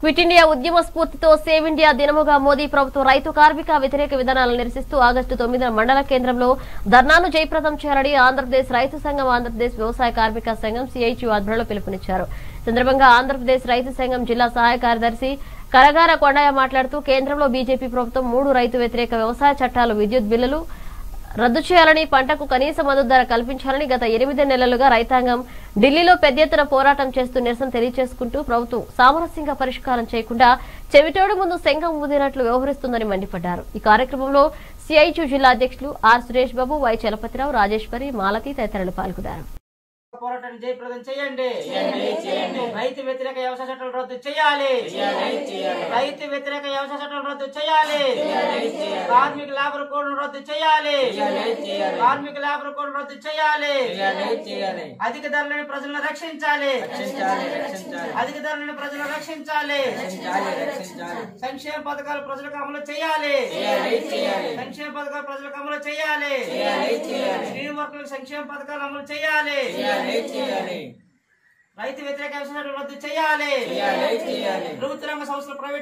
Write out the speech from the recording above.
quit India ఉద్యమ స్ఫూర్తితో save India దినముగా Modi ప్రభుత్వం రైతు కార్మిక వ్యతిరేక విధానాలను నిరసిస్తూ ఆగస్టు తొమ్మిదిన మండల కేంద్రంలో ధర్నాను జయప్రదం చేయాలని ఆంధ్రప్రదేశ్ రైతు సంఘం ఆంధ్రప్రదేశ్ వ్యవసాయ కార్మిక సంఘం సిఐటి ఆధ్వర్యంలో పిలుపునిచ్చారు ఈ సందర్భంగా ఆంధ్రప్రదేశ్ రైతు సంఘం జిల్లా సహాయ కార్యదర్శి కరగార కొండయ్య మాట్లాడుతూ కేంద్రంలో బీజేపీ ప్రభుత్వం మూడు రైతు వ్యతిరేక వ్యవసాయ చట్టాలు విద్యుత్ బిల్లులు రద్దు చేయాలని పంటకు కనీస మద్దతు ధర కల్పించాలని గత ఎనిమిది నెలలుగా రైతాంగం ఢిల్లీలో పెద్ద ఎత్తున పోరాటం చేస్తూ నిరసన తెలియజేసుకుంటూ ప్రభుత్వం సామరస్యంగా పరిష్కారం చేయకుండా చెవిటోడు ముందు శంఖం ఊదినట్లు వ్యవహరిస్తుందని మండిపడ్డారు ఈ కార్యక్రమంలో సిఐచు జిల్లా అధ్యక్షులు ఆర్ సురేష్ బాబు వై చలపతిరావు రాజేశ్వరి మాలతి తదితరులు పాల్గొన్నారు పోరాటాన్ని జయప్రదం చేయండి రైతు వ్యతిరేక వ్యవసాయ చట్టాలు రద్దు చేయాలి రైతు వ్యతిరేక వ్యవసాయ చట్టాలు రద్దు చేయాలి కార్మిక లేబర్ కోడ్ రద్దు చేయాలి కార్మిక లేబర్ కోడ్ రద్దు చేయాలి అధిక ధరలని ప్రజలను రక్షించాలి అధిక ధరలని ప్రజలను రక్షించాలి సంక్షేమ పథకాలు ప్రజలకు అమలు చేయాలి సంక్షేమ పథకాలు ప్రజలకు అమలు చేయాలి స్త్రీ వర్కులకు సంక్షేమ పథకాలు అమలు చేయాలి రైతు వ్యతిరేక వ్యవసాయ చట్టాలు రద్దు చేయాలి ప్రభుత్వ రంగ సంస్థలు ప్రైవేట్